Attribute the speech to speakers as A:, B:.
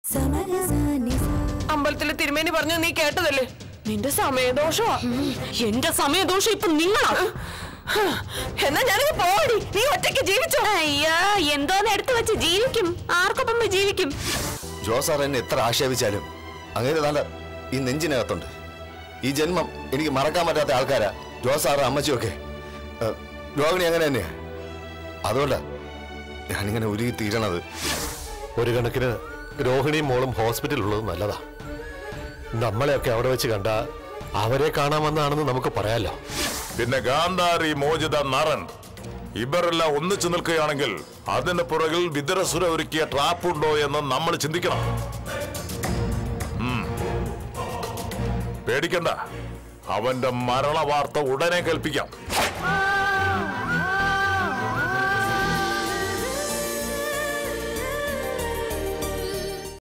A: അമ്പലത്തിൽ തിരുമേനി പറഞ്ഞു നീ കേട്ടതല്ലേ നിന്റെ സമയദോഷമാ എന്റെ സമയദോഷം ഇപ്പൊ നിങ്ങളാ എന്നാ ഞാനങ്ങ് പോടി നീ ഒറ്റയ്ക്ക് ജീവിച്ചോ അയ്യോ എന്തോന്ന് എടുത്തു വെച്ച് ജീവിക്കും ആർക്കൊപ്പം പോയി ജീവിക്കും
B: ജോസാർ എന്നെ എത്ര ആക്ഷേപിച്ചാലും അങ്ങനെ നല്ല ഈ നെഞ്ചിനകത്തുണ്ട് ഈ ജന്മം എനിക്ക് മറക്കാൻ പറ്റാത്ത ആൾക്കാരാ ജോസാറും അമ്മച്ചിയൊക്കെ ഏഹ്, രോഹിണി അങ്ങനെ തന്നെയാ അതുകൊണ്ടാ ഞാനിങ്ങനെ ഉരുകി തീരണത്
C: ഒരു കണക്കിന് രോഹിണിയും മോളും ഹോസ്പിറ്റലിലുള്ളത് നല്ലതാ നമ്മളെയൊക്കെ അവിടെ വെച്ച് കണ്ട അവരെ കാണാമെന്നാണെന്ന് നമുക്ക് പറയാലോ
D: പിന്നെ ഗാന്ധാരി മോചിത നറൻ ഇവരെല്ലാം ഒന്നിച്ചു നിൽക്കുകയാണെങ്കിൽ അതിന് പുറകിൽ വിതരസുര ഒരുക്കിയ ട്രാപ്പുണ്ടോ എന്ന് നമ്മൾ ചിന്തിക്കണം ഉം. പേടിക്കണ്ട അവന്റെ മരണ വാർത്ത ഉടനെ കേൾപ്പിക്കാം